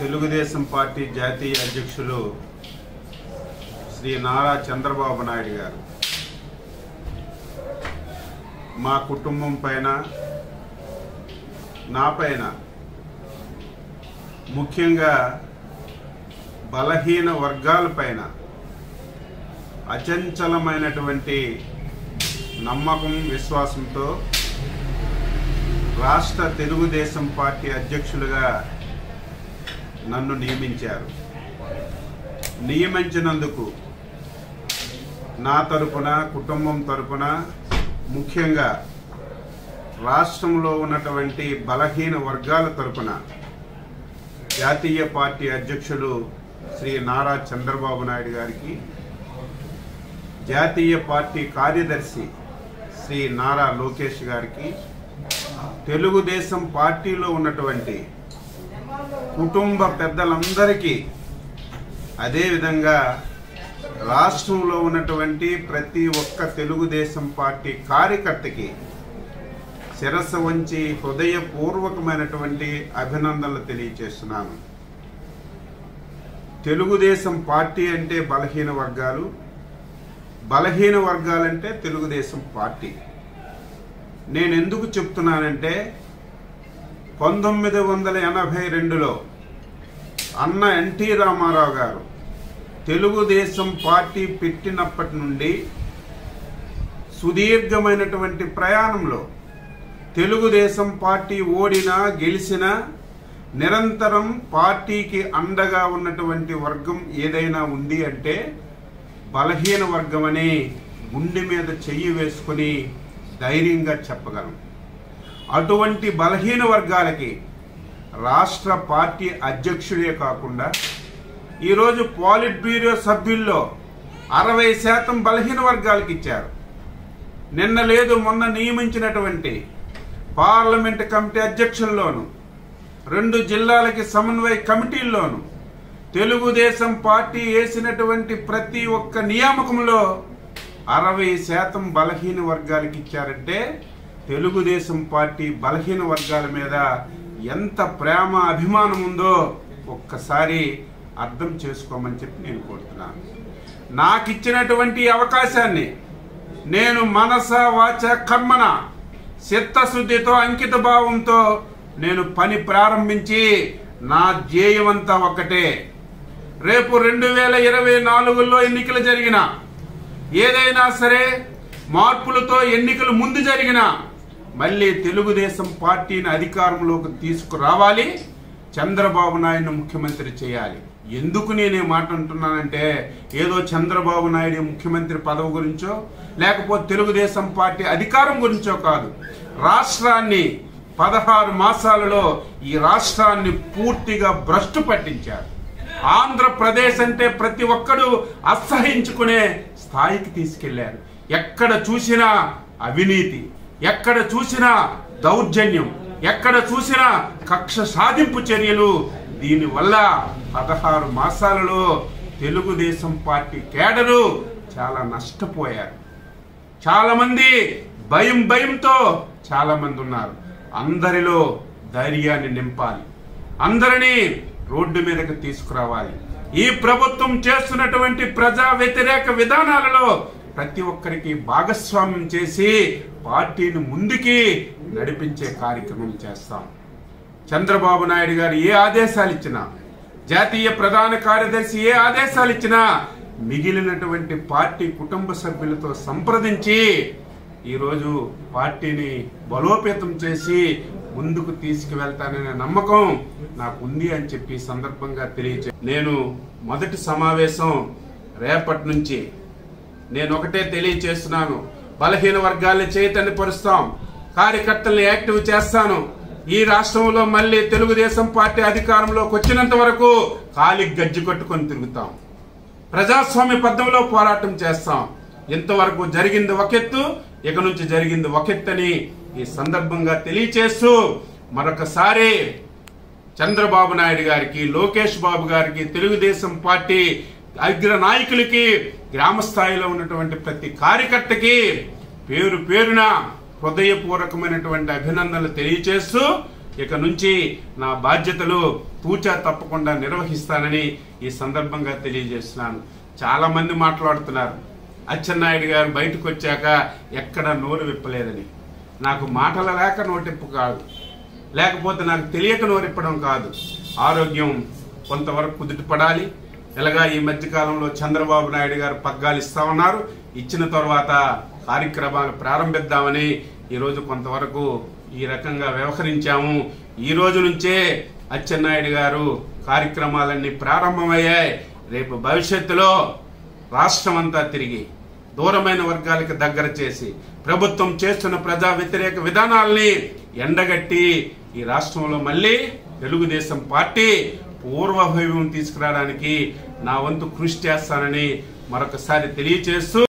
Telugu Desam party జాతీయ అధ్యక్షులు శ్రీ నారా చంద్రబాబు నాయుడు గారు మా కుటుంబం పైన నా పైన ముఖ్యంగా బలహీన వర్గాల పైన అచంచలమైనటువంటి నమ్మకం విశ్వాసంతో రాష్ట్ర తెలుగుదేశం పార్టీ అధ్యక్షులుగా నన్ను నియమించారు నియమించినందుకు నా తరపున కుటుంబం తరపున ముఖ్యంగా రాష్ట్రంలో ఉన్నటువంటి బలహీన వర్గాల తరపున జాతీయ పార్టీ అధ్యక్షులు శ్రీ నారా చంద్రబాబు నాయుడు గారికి జాతీయ పార్టీ కార్యదర్శి శ్రీ నారా లోకేష్ గారికి తెలుగుదేశం పార్టీలో ఉన్నటువంటి కుటుంబ పెద్దలందరికీ అదేవిధంగా రాష్ట్రంలో ఉన్నటువంటి ప్రతి ఒక్క తెలుగుదేశం పార్టీ కార్యకర్తకి శిరస్సు వంచి హృదయపూర్వకమైనటువంటి అభినందనలు తెలియచేస్తున్నాను తెలుగుదేశం పార్టీ అంటే బలహీన వర్గాలు బలహీన వర్గాలంటే తెలుగుదేశం పార్టీ నేను ఎందుకు చెప్తున్నానంటే పంతొమ్మిది వందల ఎనభై రెండులో అన్న ఎన్టీ రామారావు గారు తెలుగుదేశం పార్టీ పెట్టినప్పటి నుండి సుదీర్ఘమైనటువంటి ప్రయాణంలో తెలుగుదేశం పార్టీ ఓడినా గెలిచినా నిరంతరం పార్టీకి అండగా ఉన్నటువంటి వర్గం ఏదైనా ఉంది అంటే బలహీన వర్గం అని గుండె మీద చెయ్యి వేసుకుని ధైర్యంగా చెప్పగలం అటువంటి బలహీన వర్గాలకి రాష్ట్ర పార్టీ అధ్యక్షుడే కాకుండా ఈరోజు పాలిట్ బ్యూరో సభ్యుల్లో అరవై శాతం బలహీన వర్గాలకు ఇచ్చారు నిన్న లేదు మొన్న నియమించినటువంటి పార్లమెంట్ కమిటీ అధ్యక్షుల్లోను రెండు జిల్లాలకి సమన్వయ కమిటీల్లోను తెలుగుదేశం పార్టీ వేసినటువంటి ప్రతి ఒక్క నియామకంలో అరవై శాతం బలహీన వర్గాలకి ఇచ్చారంటే తెలుగుదేశం పార్టీ బలహీన వర్గాల మీద ఎంత ప్రేమ అభిమానం ఉందో ఒక్కసారి అర్థం చేసుకోమని చెప్పి నేను కోరుతున్నాను నాకు ఇచ్చినటువంటి ఈ అవకాశాన్ని నేను మనస వాచ కర్మన చిత్తశుద్ధితో అంకిత భావంతో నేను పని ప్రారంభించి నా ధ్యేయమంతా ఒక్కటే రేపు రెండు వేల ఇరవై నాలుగులో ఎన్నికలు జరిగిన ఏదైనా సరే మార్పులతో ఎన్నికలు ముందు జరిగిన మళ్ళీ తెలుగుదేశం పార్టీని అధికారంలోకి తీసుకురావాలి చంద్రబాబు నాయుడు ముఖ్యమంత్రి చేయాలి ఎందుకు నేను ఈ మాట అంటున్నానంటే ఏదో చంద్రబాబు నాయుడు ముఖ్యమంత్రి పదవి గురించో లేకపోతే తెలుగుదేశం పార్టీ అధికారం గురించో కాదు రాష్ట్రాన్ని పదహారు మాసాలలో ఈ రాష్ట్రాన్ని పూర్తిగా భ్రష్టు పట్టించారు ఆంధ్రప్రదేశ్ అంటే ప్రతి ఒక్కడు అసహించుకునే స్థాయికి తీసుకెళ్లారు ఎక్కడ చూసినా అవినీతి ఎక్కడ చూసినా దౌర్జన్యం ఎక్కడ చూసినా కక్ష సాధింపు చర్యలు దీనివల్ల పదహారు మాసాలలో తెలుగుదేశం పార్టీ కేడరు చాలా నష్టపోయారు చాలా మంది భయం భయంతో చాలా మంది ఉన్నారు అందరిలో ధైర్యాన్ని నింపాలి అందరినీ రోడ్డు మీదకి తీసుకురావాలి ఈ ప్రభుత్వం చేస్తున్నటువంటి ప్రజా వ్యతిరేక విధానాలలో ప్రతి ఒక్కరికి భాగస్వామ్యం చేసి పార్టీని ముందుకి నడిపించే కార్యక్రమం చేస్తాం చంద్రబాబు నాయుడు గారు ఏ ఆదేశాలు ఇచ్చినా జాతీయ ప్రధాన కార్యదర్శి ఏ ఆదేశాలు ఇచ్చినా మిగిలినటువంటి పార్టీ కుటుంబ సభ్యులతో సంప్రదించి ఈరోజు పార్టీని బలోపేతం చేసి ముందుకు తీసుకువెళ్తాననే నమ్మకం నాకు ఉంది అని చెప్పి ఈ సందర్భంగా తెలియచే నేను మొదటి సమావేశం రేపటి నుంచి నేను ఒకటే తెలియచేస్తున్నాను బలహీన వర్గాల్ని చైతన్యపరుస్తాం కార్యకర్తల్ని యాక్టివ్ చేస్తాను ఈ రాష్ట్రంలో మళ్ళీ తెలుగుదేశం పార్టీ అధికారంలోకి వచ్చినంత వరకు కాలి గజ్జి కట్టుకొని తిరుగుతాం ప్రజాస్వామ్య పద్ధతిలో పోరాటం చేస్తాం ఇంతవరకు జరిగింది ఒకెత్తు ఇక నుంచి జరిగింది ఒకెత్తని ఈ సందర్భంగా తెలియచేస్తూ మరొకసారి చంద్రబాబు నాయుడు గారికి లోకేష్ బాబు గారికి తెలుగుదేశం పార్టీ అగ్ర నాయకులకి గ్రామ స్థాయిలో ఉన్నటువంటి ప్రతి కార్యకర్తకి పేరు పేరున హృదయపూర్వకమైనటువంటి అభినందనలు తెలియచేస్తూ ఇక నుంచి నా బాధ్యతలు తూచా తప్పకుండా నిర్వహిస్తానని ఈ సందర్భంగా తెలియజేస్తున్నాను చాలా మంది మాట్లాడుతున్నారు అచ్చెన్నాయుడు గారు బయటకు వచ్చాక ఎక్కడ నోరు విప్పలేదని నాకు మాటల లేక నోటింపు కాదు లేకపోతే నాకు తెలియక నోరిప్పడం కాదు ఆరోగ్యం కొంతవరకు కుదుటపడాలి ఎలాగా ఈ మధ్యకాలంలో చంద్రబాబు నాయుడు గారు పగ్గాలు ఇస్తా ఉన్నారు ఇచ్చిన తర్వాత కార్యక్రమాలు ప్రారంభిద్దామని ఈరోజు కొంతవరకు ఈ రకంగా వ్యవహరించాము ఈ రోజు నుంచే అచ్చెన్నాయుడు గారు కార్యక్రమాలన్నీ ప్రారంభమయ్యాయి రేపు భవిష్యత్తులో రాష్ట్రం అంతా తిరిగి దూరమైన వర్గాలకు దగ్గర చేసి ప్రభుత్వం చేస్తున్న ప్రజా వ్యతిరేక విధానాల్ని ఎండగట్టి ఈ రాష్ట్రంలో మళ్ళీ తెలుగుదేశం పార్టీ పూర్వభైవం తీసుకురావడానికి నా వంతు కృషి చేస్తానని మరొకసారి తెలియచేస్తూ